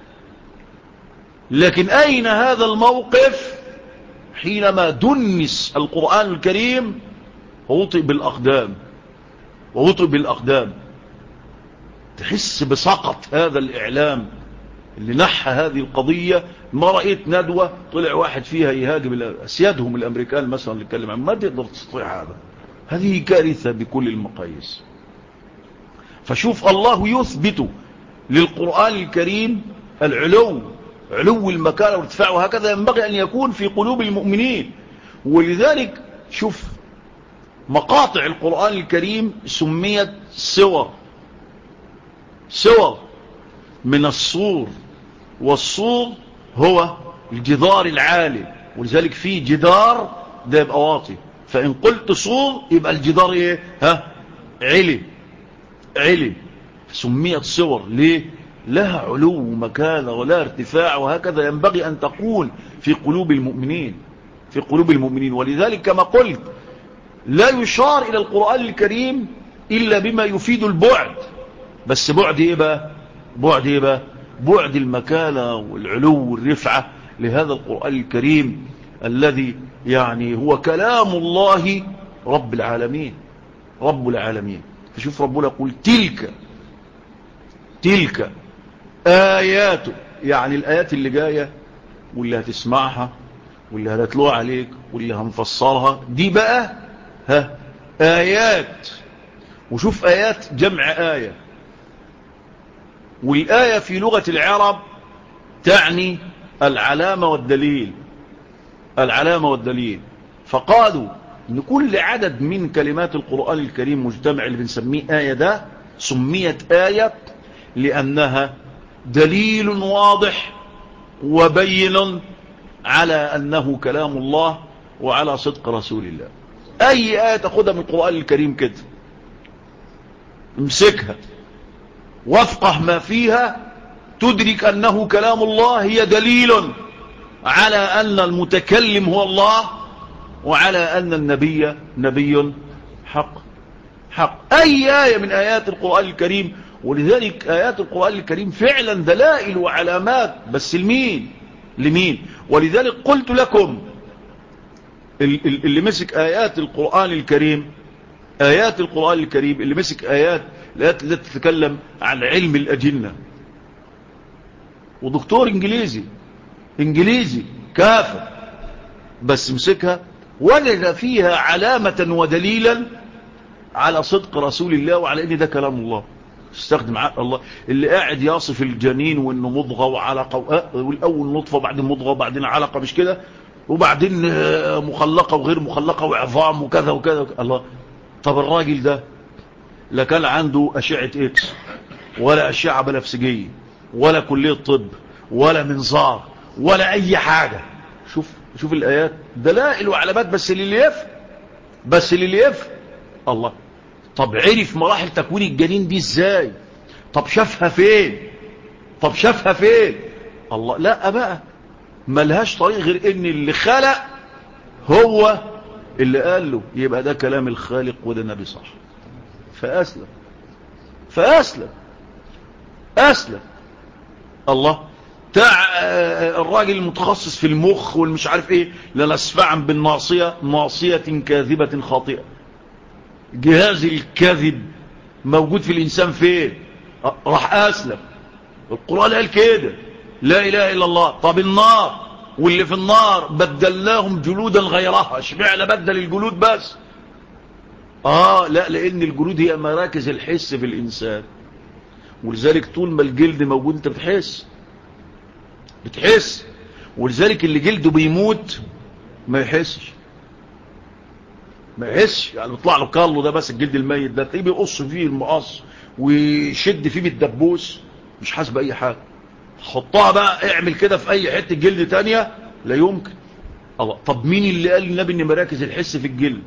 لكن أين هذا الموقف حينما دنس القرآن الكريم ووطئ بالأقدام ووطئ بالأقدام تحس بسقط هذا الإعلام اللي نحى هذه القضية ما رأيت ندوة طلع واحد فيها يهاجم أسيادهم الأمريكان مثلا اللي يتكلم عن ما تقدر تستطيع هذا هذه كارثة بكل المقاييس فشوف الله يثبت للقرآن الكريم العلو علو المكان وارتفاعه وهكذا ينبغي أن يكون في قلوب المؤمنين ولذلك شوف مقاطع القرآن الكريم سميت سور سور من الصور والصور هو الجدار العالي ولذلك في جدار ده يبقى واطي فإن قلت صور يبقى الجدار ايه ها علي علي سميت صور ليه لها علو مكانة ولا ارتفاع وهكذا ينبغي أن تكون في قلوب المؤمنين في قلوب المؤمنين ولذلك كما قلت لا يشار إلى القرآن الكريم إلا بما يفيد البعد بس بعد إيه بقى بعد إيه بقى بعد المكانة والعلو والرفعة لهذا القرآن الكريم الذي يعني هو كلام الله رب العالمين رب العالمين فشوف ربنا يقول تلك تلك آيات يعني الآيات اللي جاية واللي هتسمعها واللي هنتلوها عليك واللي هنفسرها دي بقى ها آيات وشوف آيات جمع آية والآية في لغة العرب تعني العلامة والدليل العلامة والدليل فقالوا ان كل عدد من كلمات القرآن الكريم مجتمع اللي بنسميه آية ده سميت آية لأنها دليل واضح وبين على أنه كلام الله وعلى صدق رسول الله أي آية تأخذها من القرآن الكريم كده امسكها وافقه ما فيها تدرك أنه كلام الله هي دليل على أن المتكلم هو الله وعلى أن النبي نبي حق حق أي آية من آيات القرآن الكريم ولذلك آيات القرآن الكريم فعلا دلائل وعلامات بس لمين لمين ولذلك قلت لكم اللي مسك آيات القرآن الكريم آيات القرآن الكريم اللي مسك آيات الآيات التي تتكلم عن علم الأجنة ودكتور إنجليزي إنجليزي كافر بس مسكها وجد فيها علامة ودليلا على صدق رسول الله وعلى ان ده كلام الله استخدم عقل الله اللي قاعد يصف الجنين وانه مضغة وعلقة والاول نطفة وبعدين مضغة وبعدين علقة مش كده وبعدين مخلقة وغير مخلقة وعظام وكذا وكذا الله طب الراجل ده لا كان عنده أشعة إكس ولا أشعة بنفسجية ولا كلية طب ولا منظار ولا أي حاجة شوف شوف الآيات دلائل وعلامات بس اللي يفهم بس اللي يفهم الله طب عرف مراحل تكوين الجنين دي ازاي طب شافها فين طب شافها فين الله لا بقى ملهاش طريق غير ان اللي خلق هو اللي قال له يبقى ده كلام الخالق وده نبي صح فأسلم فأسلم أسلم الله تاع الراجل المتخصص في المخ والمش عارف ايه لنسفعا بالناصية ناصية كاذبة خاطئة جهاز الكذب موجود في الإنسان فين راح أسلم القرآن قال كده لا إله إلا الله طب النار واللي في النار بدلناهم جلودا غيرها اشمعنى بدل الجلود بس آه لا لأن الجلود هي مراكز الحس في الإنسان ولذلك طول ما الجلد موجود انت بتحس بتحس ولذلك اللي جلده بيموت ما يحسش ما يحسش يعني بيطلع له كارلو ده بس الجلد الميت ده تلاقيه بيقص فيه المقص ويشد فيه بالدبوس مش حاسس باي حاجه حطها بقى اعمل كده في اي حته جلد تانية لا يمكن الله طب مين اللي قال للنبي ان مراكز الحس في الجلد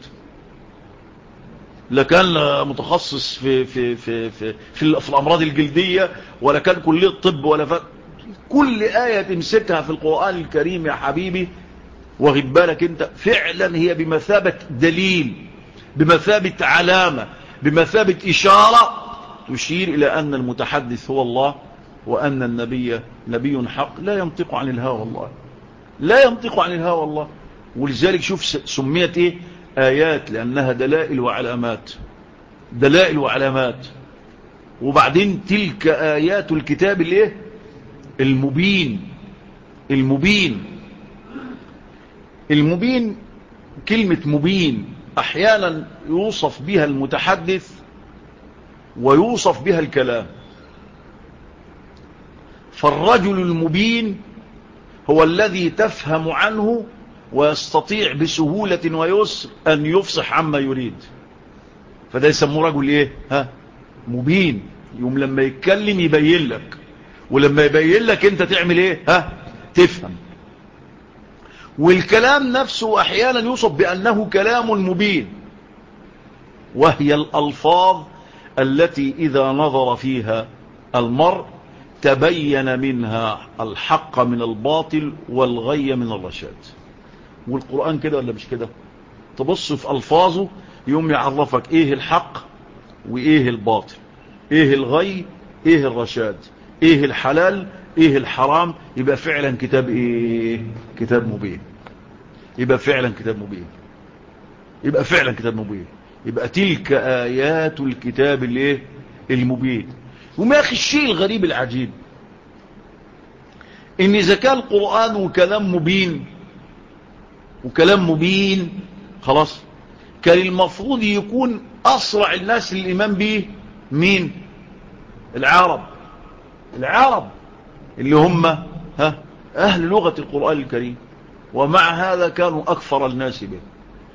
لا كان متخصص في في في في في, في الامراض الجلديه ولا كان كليه طب ولا ف... كل ايه تمسكها في القران الكريم يا حبيبي واخد بالك انت فعلا هي بمثابه دليل بمثابه علامه بمثابه اشاره تشير الى ان المتحدث هو الله وان النبي نبي حق لا ينطق عن الهوى والله لا ينطق عن الهوى والله ولذلك شوف سميت ايه آيات لأنها دلائل وعلامات دلائل وعلامات وبعدين تلك آيات الكتاب الايه المبين المبين المبين كلمة مبين أحيانا يوصف بها المتحدث ويوصف بها الكلام فالرجل المبين هو الذي تفهم عنه ويستطيع بسهولة ويسر أن يفصح عما يريد فده يسموه رجل إيه ها مبين يوم لما يتكلم يبين لك ولما يبين لك أنت تعمل إيه ها تفهم والكلام نفسه أحيانا يوصف بأنه كلام مبين وهي الألفاظ التي إذا نظر فيها المرء تبين منها الحق من الباطل والغي من الرشاد والقرآن كده ولا مش كده تبص في ألفاظه يوم يعرفك ايه الحق وايه الباطل ايه الغي ايه الرشاد ايه الحلال ايه الحرام يبقى فعلا كتاب ايه كتاب مبين يبقى فعلا كتاب مبين يبقى فعلا كتاب مبين يبقى تلك آيات الكتاب الايه المبين وما اخي الشيء الغريب العجيب ان اذا كان القرآن وكلام مبين وكلام مبين خلاص كان المفروض يكون أسرع الناس للإيمان به مين العرب العرب اللي هم ها أهل لغة القرآن الكريم ومع هذا كانوا أكثر الناس به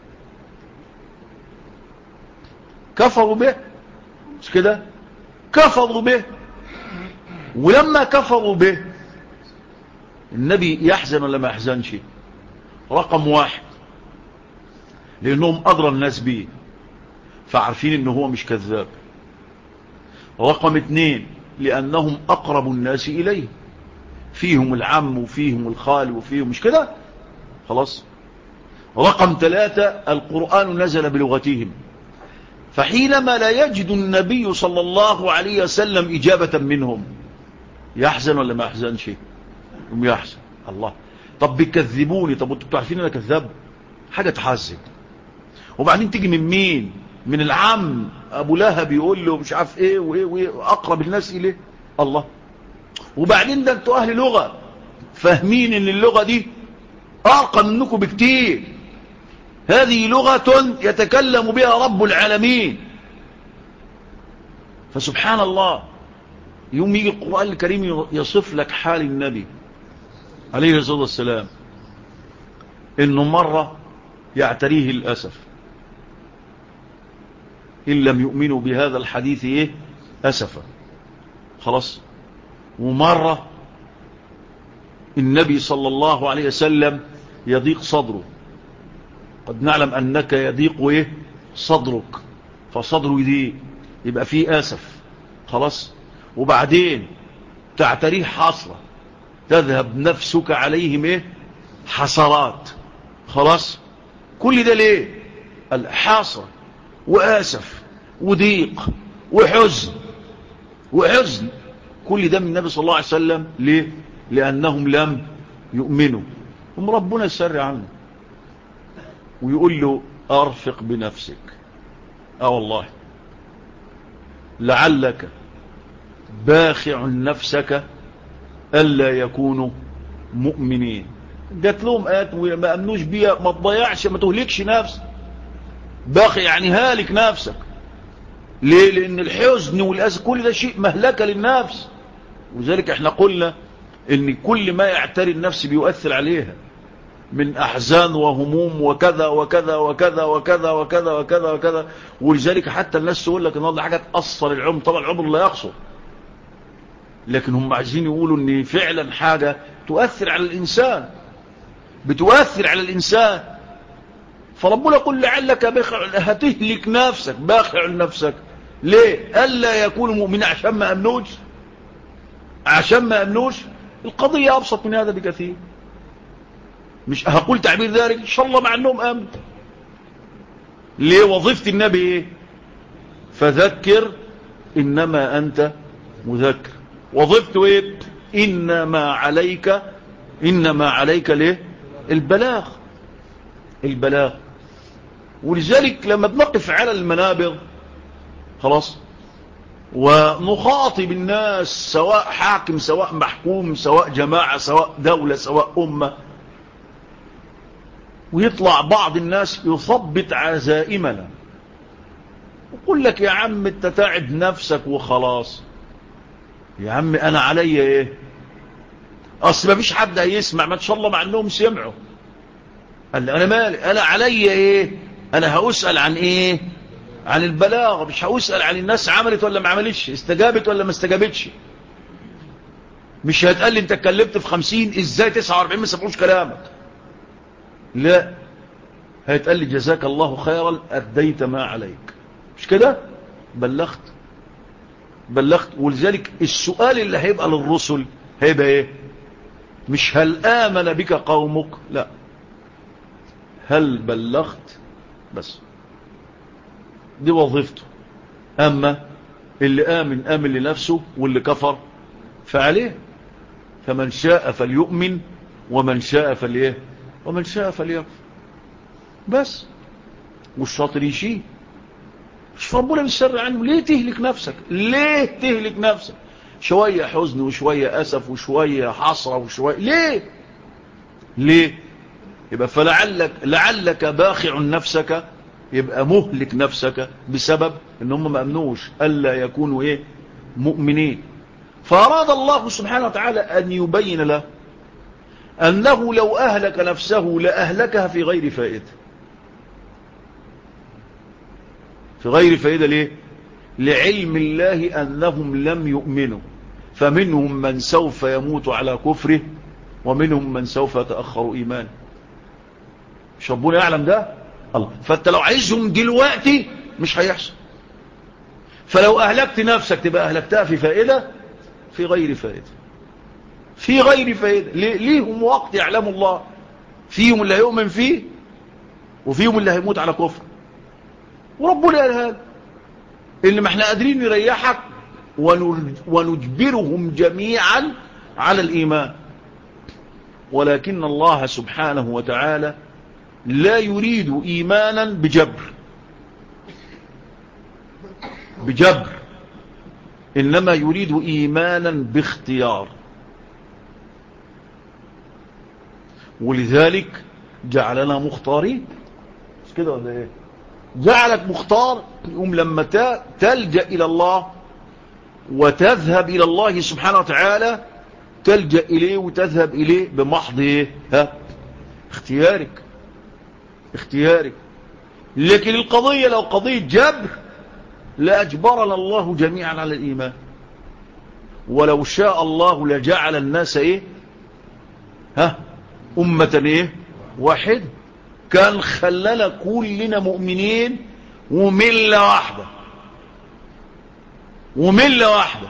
كفروا به مش كده كفروا به ولما كفروا به النبي يحزن ولا ما يحزنش رقم واحد لانهم ادرى الناس بيه فعارفين ان هو مش كذاب رقم اتنين لانهم اقرب الناس اليه فيهم العم وفيهم الخال وفيهم مش كده خلاص رقم ثلاثة القرآن نزل بلغتهم فحينما لا يجد النبي صلى الله عليه وسلم إجابة منهم يحزن ولا ما يحزنش يوم يحزن الله طب بيكذبوني طب انتوا تعرفين انا كذاب حاجة تحزن وبعدين تيجي من مين من العم ابو لهب يقول له مش عارف ايه وايه وايه اقرب الناس اليه الله وبعدين ده انتوا اهل لغة فاهمين ان اللغة دي ارقى منكم بكتير هذه لغة يتكلم بها رب العالمين فسبحان الله يوم يجي القرآن الكريم يصف لك حال النبي عليه الصلاة والسلام انه مرة يعتريه الأسف إن لم يؤمنوا بهذا الحديث إيه أسفا خلاص ومرة النبي صلى الله عليه وسلم يضيق صدره قد نعلم أنك يضيق إيه صدرك فصدره يضيق يبقى فيه أسف خلاص وبعدين تعتريه حسرة تذهب نفسك عليهم إيه حسرات خلاص كل ده ليه الحاصرة وآسف وضيق وحزن وحزن كل ده من النبي صلى الله عليه وسلم ليه لأنهم لم يؤمنوا هم ربنا يسر عنه ويقول له أرفق بنفسك اه والله لعلك باخع نفسك ألا يكونوا مؤمنين جات لهم آيات وما أمنوش بيها ما تضيعش ما تهلكش نفسك باخع يعني هالك نفسك ليه لأن الحزن والأسف كل ده شيء مهلكة للنفس وذلك احنا قلنا ان كل ما يعتري النفس بيؤثر عليها من أحزان وهموم وكذا وكذا وكذا وكذا وكذا وكذا وكذا ولذلك حتى الناس تقول لك ان هذا حاجة تأثر العمر طبعا العمر لا يقصر لكن هم عايزين يقولوا ان فعلا حاجة تؤثر على الإنسان بتؤثر على الإنسان فربنا يقول لعلك باخع هتهلك نفسك باخع نفسك ليه ألا يكون مؤمن عشان ما أمنوش عشان ما أمنوش القضية أبسط من هذا بكثير مش هقول تعبير ذلك إن شاء الله مع أنهم أمن ليه وظيفة النبي إيه فذكر إنما أنت مذكر وظيفته إيه إنما عليك إنما عليك ليه البلاغ البلاغ ولذلك لما بنقف على المنابر خلاص ونخاطب الناس سواء حاكم سواء محكوم سواء جماعة سواء دولة سواء أمة ويطلع بعض الناس يثبت عزائمنا ويقول لك يا عم انت تعب نفسك وخلاص يا عم انا عليا ايه اصل ما فيش حد هيسمع ما شاء الله مع انهم سمعوا قال لي انا مالي انا عليا ايه انا هأسأل عن ايه عن البلاغ مش هأسأل عن الناس عملت ولا ما عملتش استجابت ولا ما استجابتش مش هتقال لي انت اتكلمت في خمسين ازاي تسعة واربعين ما سمعوش كلامك لا هيتقال لي جزاك الله خيرا أديت ما عليك مش كده بلغت بلغت ولذلك السؤال اللي هيبقى للرسل هيبقى ايه مش هل آمن بك قومك لا هل بلغت بس دي وظيفته أما اللي آمن آمن لنفسه واللي كفر فعليه فمن شاء فليؤمن ومن شاء فليه ومن شاء فليكفر بس والشاطر يشيل مش ربنا بالشر عنه ليه تهلك نفسك ليه تهلك نفسك شوية حزن وشوية أسف وشوية حسرة وشوية ليه ليه يبقى فلعلك لعلك باخع نفسك يبقى مهلك نفسك بسبب ان هم ما امنوش الا يكونوا ايه مؤمنين فاراد الله سبحانه وتعالى ان يبين له انه لو اهلك نفسه لاهلكها في غير فائده في غير فائده ليه لعلم الله انهم لم يؤمنوا فمنهم من سوف يموت على كفره ومنهم من سوف يتأخر إيمان مش ربنا يعلم ده الله فانت لو عايزهم دلوقتي مش هيحصل فلو أهلكت نفسك تبقى أهلكتها في فائدة في غير فائدة في غير فائدة ليهم وقت يعلم الله فيهم اللي هيؤمن فيه وفيهم اللي هيموت على كفر وربنا قال هذا اللي ما احنا قادرين نريحك ونجبرهم جميعا على الإيمان ولكن الله سبحانه وتعالى لا يريد إيمانا بجبر بجبر إنما يريد إيمانا باختيار ولذلك جعلنا مختارين مش كده ولا ايه جعلك مختار يقوم لما تلجأ إلى الله وتذهب إلى الله سبحانه وتعالى تلجأ إليه وتذهب إليه بمحض إيه؟ ها؟ اختيارك اختيارك لكن القضية لو قضية جبر لأجبرنا الله جميعا على الإيمان ولو شاء الله لجعل الناس إيه ها أمة إيه واحد كان خلنا كلنا مؤمنين وملة واحدة وملة واحدة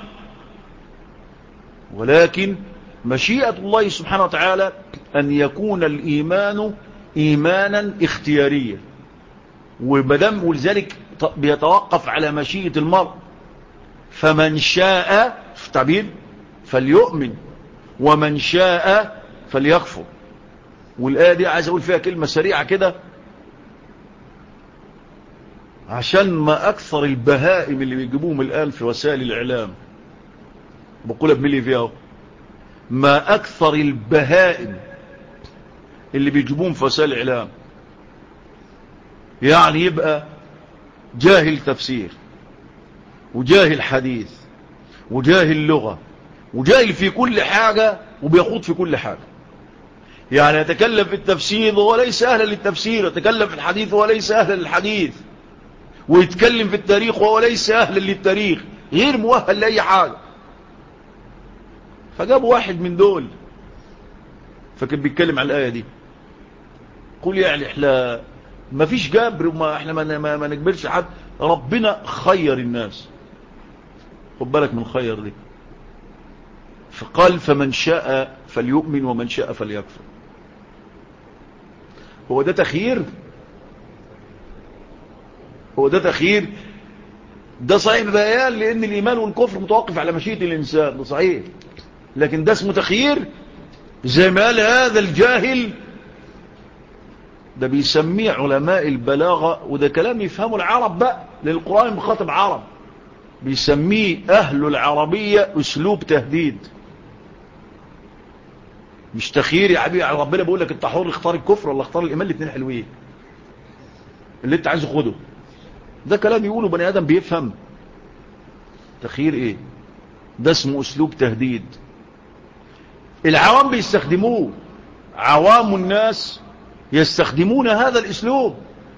ولكن مشيئة الله سبحانه وتعالى أن يكون الإيمان إيمانا اختياريا ومدام ولذلك بيتوقف على مشيئة المرء فمن شاء في تعبير فليؤمن ومن شاء فليكفر والآية دي عايز أقول فيها كلمة سريعة كده عشان ما أكثر البهائم اللي بيجيبوهم الآن في وسائل الإعلام بقولها بملي فيها ما أكثر البهائم اللي بيجيبوهم في وسائل الإعلام يعني يبقى جاهل تفسير وجاهل حديث وجاهل لغة وجاهل في كل حاجة وبيخوض في كل حاجة يعني يتكلم في التفسير وهو ليس أهلا للتفسير يتكلم في الحديث وهو ليس أهلا للحديث ويتكلم في التاريخ وهو ليس أهلا للتاريخ غير مؤهل لأي حاجة فجاب واحد من دول فكان بيتكلم على الآية دي قول يعني احنا ما فيش جبر وما احنا ما, ما, ما نجبرش حد ربنا خير الناس خد بالك من خير دي فقال فمن شاء فليؤمن ومن شاء فليكفر هو ده تخيير هو ده تخيير ده صحيح بيان لان الايمان والكفر متوقف على مشيئة الانسان ده صحيح لكن ده اسمه تخيير زي ما قال هذا الجاهل ده بيسميه علماء البلاغة وده كلام يفهمه العرب بقى لان القرآن مخاطب عرب بيسميه اهل العربية اسلوب تهديد مش تخيير يا حبيبي ربنا بيقول لك انت حر اختار الكفر ولا اختار الايمان الاثنين حلوين اللي انت عايزه خده ده كلام يقوله بني ادم بيفهم تخيير ايه ده اسمه اسلوب تهديد العوام بيستخدموه عوام الناس يستخدمون هذا الاسلوب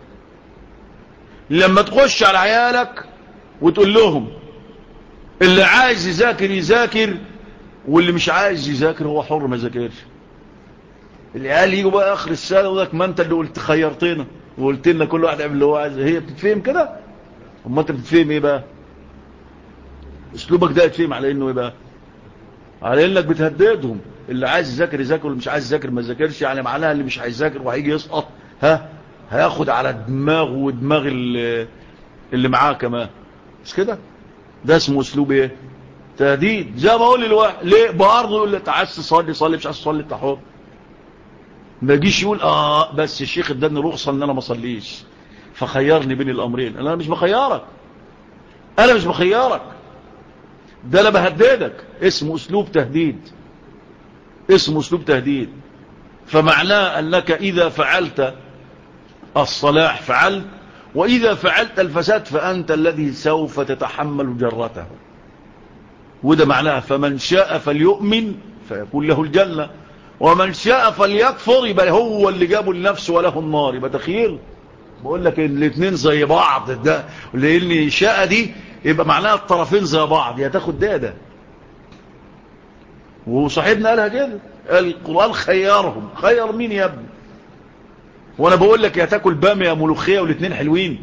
لما تخش على عيالك وتقول لهم اللي عايز يذاكر يذاكر واللي مش عايز يذاكر هو حر ما يذاكرش العيال يجوا بقى اخر السنه يقول لك ما انت اللي قلت خيرتنا وقلت لنا كل واحد يعمل اللي هو عايزه هي بتتفهم كده اما انت بتتفهم ايه بقى اسلوبك ده يتفهم على انه ايه بقى على انك بتهددهم اللي عايز يذاكر يذاكر واللي مش عايز يذاكر ما يذاكرش يعني معناها اللي مش هيذاكر وهيجي يسقط ها هياخد على دماغه ودماغ اللي, اللي معاه كمان مش كده ده اسمه اسلوب ايه تهديد زي ما اقول للواحد ليه برضه يقول لي عايز تصلي صلي مش عايز تصلي انت حر ما يجيش يقول اه بس الشيخ اداني رخصه ان انا ما اصليش فخيرني بين الامرين انا مش بخيرك انا مش بخيرك ده انا بهددك اسمه اسلوب تهديد اسمه اسلوب تهديد فمعناه انك اذا فعلت الصلاح فعلت واذا فعلت الفساد فانت الذي سوف تتحمل جرته وده معناها فمن شاء فليؤمن فيكون له الجنة ومن شاء فليكفر يبقى هو اللي جابه لنفسه وله النار يبقى تخيل بقول لك الاثنين زي بعض ده لان شاء دي يبقى معناها الطرفين زي بعض يا تاخد ده ده وصاحبنا قالها كده قال القرآن خيرهم خير مين يا ابني وانا بقول لك يا تاكل بامية يا ملوخية والاثنين حلوين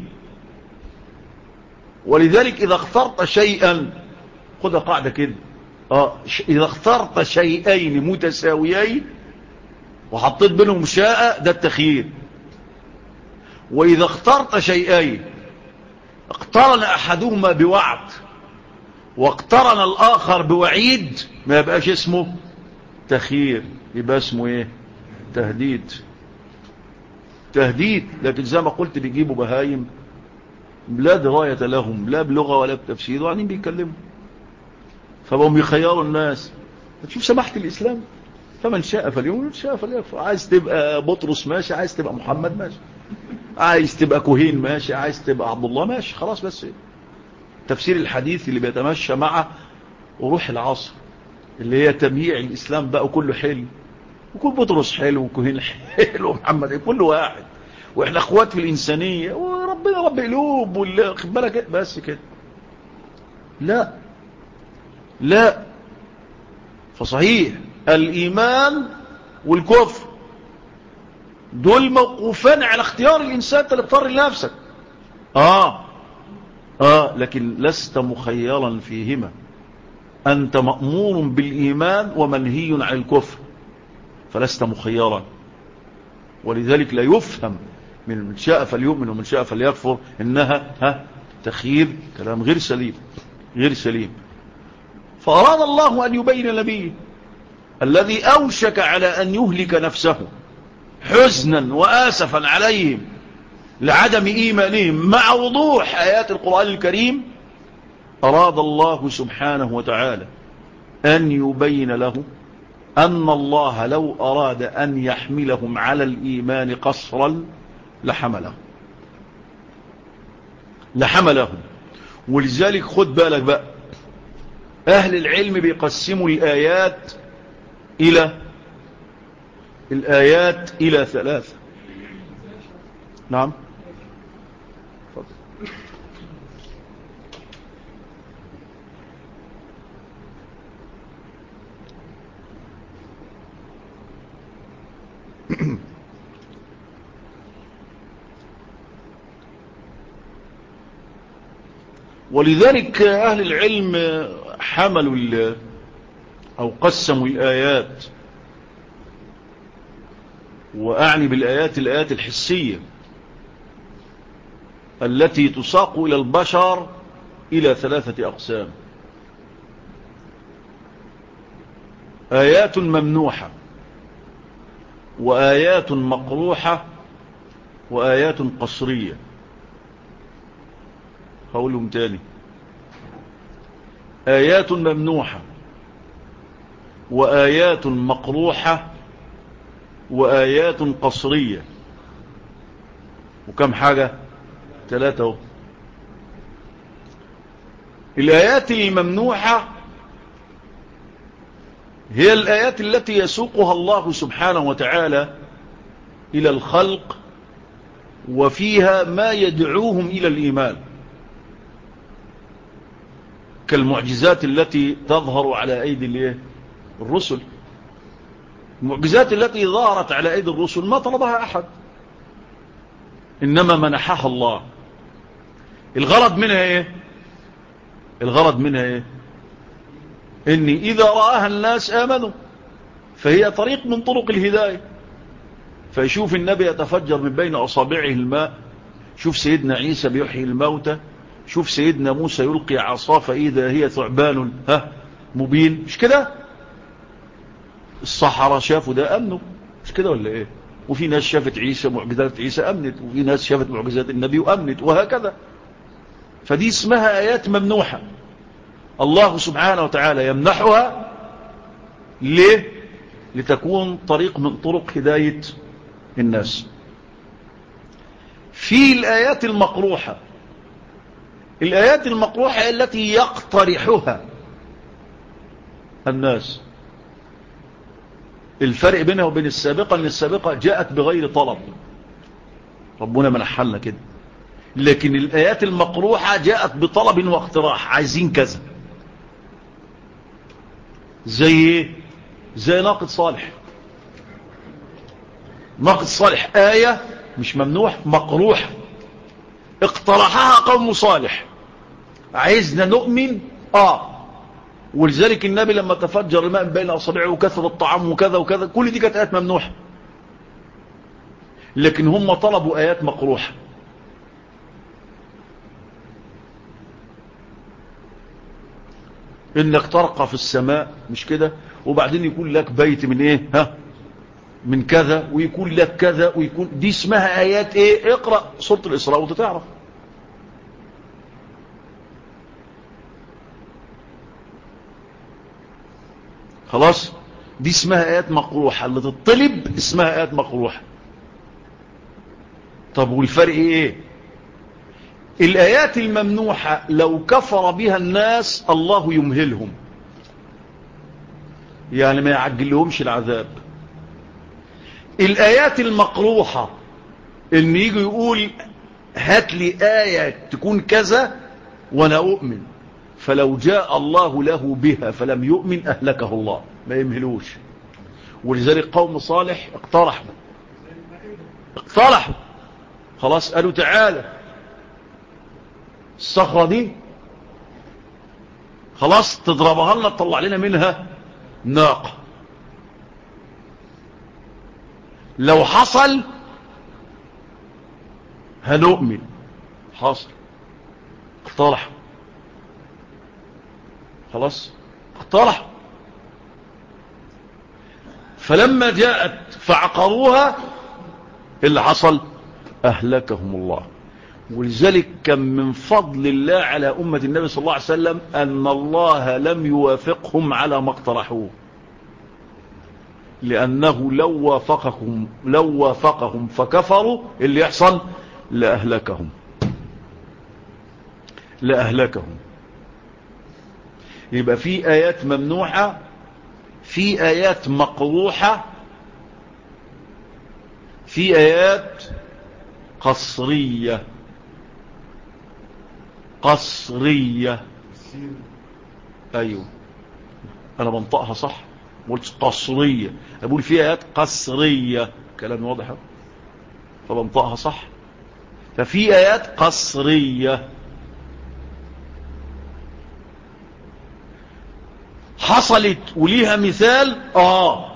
ولذلك اذا اخترت شيئا خدها قاعدة كده اه اذا اخترت شيئين متساويين وحطيت بينهم شاء ده التخيير واذا اخترت شيئين اقترن احدهما بوعد واقترن الاخر بوعيد ما يبقاش اسمه تخيير يبقى اسمه ايه تهديد تهديد لكن زي ما قلت بيجيبوا بهايم لا دراية لهم لا بلغة ولا بتفسير وعنين بيتكلموا فبهم يخيروا الناس تشوف سماحة الإسلام فمن شاء فاليوم من شاء فليكفر عايز تبقى بطرس ماشي عايز تبقى محمد ماشي عايز تبقى كوهين ماشي عايز تبقى عبد الله ماشي خلاص بس تفسير الحديث اللي بيتمشى مع وروح العصر اللي هي تمييع الإسلام بقى كله حلو وكل بطرس حلو وكوهين حلو ومحمد كل واحد واحنا اخوات في الإنسانية وربنا رب قلوب واللي خد بالك بس كده لا لا فصحيح الإيمان والكفر دول موقوفان على اختيار الإنسان انت اللي اختار لنفسك آه آه لكن لست مخيرا فيهما أنت مأمور بالإيمان ومنهي عن الكفر فلست مخيرا ولذلك لا يفهم من شاء فليؤمن ومن شاء فليكفر إنها ها تخيير كلام غير سليم غير سليم فأراد الله أن يبين نبيه الذي أوشك على أن يهلك نفسه حزنا وآسفا عليهم لعدم إيمانهم مع وضوح آيات القرآن الكريم أراد الله سبحانه وتعالى أن يبين له أن الله لو أراد أن يحملهم على الإيمان قصرا لحملهم لحملهم ولذلك خد بالك بقى أهل العلم بيقسموا الآيات إلى الآيات إلى ثلاثة نعم فضل. ولذلك أهل العلم حملوا أو قسموا الآيات وأعني بالآيات الآيات الحسية التي تساق إلى البشر إلى ثلاثة أقسام آيات ممنوحة وآيات مقروحة وآيات قصرية قولهم تاني آيات ممنوحة وآيات مقروحة وآيات قصرية وكم حاجة ثلاثة الآيات الممنوحة هي الآيات التي يسوقها الله سبحانه وتعالى إلى الخلق وفيها ما يدعوهم إلى الإيمان كالمعجزات التي تظهر على أيدي الرسل المعجزات التي ظهرت على أيدي الرسل ما طلبها أحد إنما منحها الله الغرض منها إيه الغرض منها إيه إني إذا رآها الناس آمنوا فهي طريق من طرق الهداية فيشوف النبي يتفجر من بين أصابعه الماء شوف سيدنا عيسى بيحيي الموتى شوف سيدنا موسى يلقي عصا فإذا هي ثعبان ها مبين مش كده الصحراء شافوا ده أمنوا مش كده ولا إيه وفي ناس شافت عيسى معجزات عيسى أمنت وفي ناس شافت معجزات النبي وأمنت وهكذا فدي اسمها آيات ممنوحة الله سبحانه وتعالى يمنحها ليه لتكون طريق من طرق هداية الناس في الآيات المقروحة الآيات المقروحة التي يقترحها الناس الفرق بينها وبين السابقة أن السابقة جاءت بغير طلب ربنا منحلنا كده لكن الآيات المقروحة جاءت بطلب واقتراح عايزين كذا زي زي ناقد صالح ناقد صالح آية مش ممنوح مقروح اقترحها قوم صالح عايزنا نؤمن اه ولذلك النبي لما تفجر الماء بين أصابعه وكثر الطعام وكذا وكذا كل دي كانت آيات ممنوحة لكن هم طلبوا آيات مقروحة انك ترقى في السماء مش كده وبعدين يكون لك بيت من ايه ها من كذا ويكون لك كذا ويكون دي اسمها ايات ايه اقرأ سورة الاسراء وتتعرف خلاص دي اسمها ايات مقروحة اللي تطلب اسمها ايات مقروحة طب والفرق ايه الآيات الممنوحة لو كفر بها الناس الله يمهلهم يعني ما يعجلهمش العذاب الآيات المقروحة ان يجي يقول هات لي آية تكون كذا وانا أؤمن فلو جاء الله له بها فلم يؤمن أهلكه الله ما يمهلوش ولذلك قوم صالح اقترحوا اقترحوا خلاص قالوا تعالى الصخرة دي خلاص تضربها لنا تطلع لنا منها ناقة لو حصل هنؤمن حاصل اقترح خلاص اقترح فلما جاءت فعقروها اللي حصل أهلكهم الله ولذلك كان من فضل الله على أمة النبي صلى الله عليه وسلم أن الله لم يوافقهم على ما اقترحوه لأنه لو وافقهم, لو وافقهم فكفروا اللي يحصل لأهلكهم لأهلكهم يبقى في آيات ممنوحة في آيات مقروحة في آيات قصرية قصرية أيوه أنا بنطقها صح قلت قصرية أقول في آيات قصرية كلام واضح فبنطقها صح ففي آيات قصرية حصلت وليها مثال آه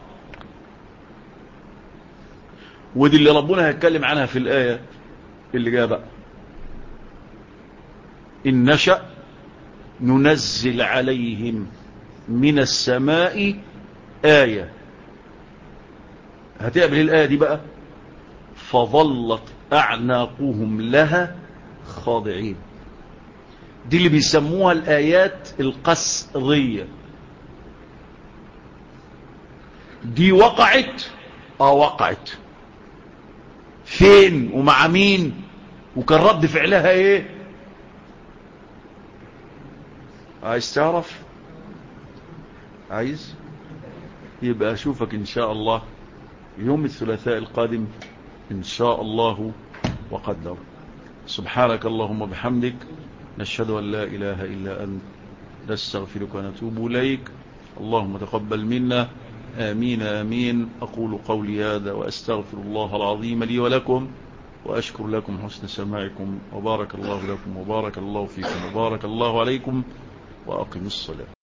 ودي اللي ربنا هيتكلم عنها في الآية اللي جاء بقى إن نشأ ننزل عليهم من السماء آية هتقبل الآية دي بقى فظلت أعناقهم لها خاضعين دي اللي بيسموها الآيات القسرية دي وقعت اه وقعت فين ومع مين وكان رد فعلها ايه عايز تعرف عايز يبقى اشوفك ان شاء الله يوم الثلاثاء القادم ان شاء الله وقدر سبحانك اللهم بحمدك نشهد ان لا اله الا انت نستغفرك ونتوب اليك اللهم تقبل منا آمين آمين أقول قولي هذا وأستغفر الله العظيم لي ولكم وأشكر لكم حسن سماعكم وبارك الله لكم وبارك الله فيكم وبارك الله عليكم وأقم الصلاة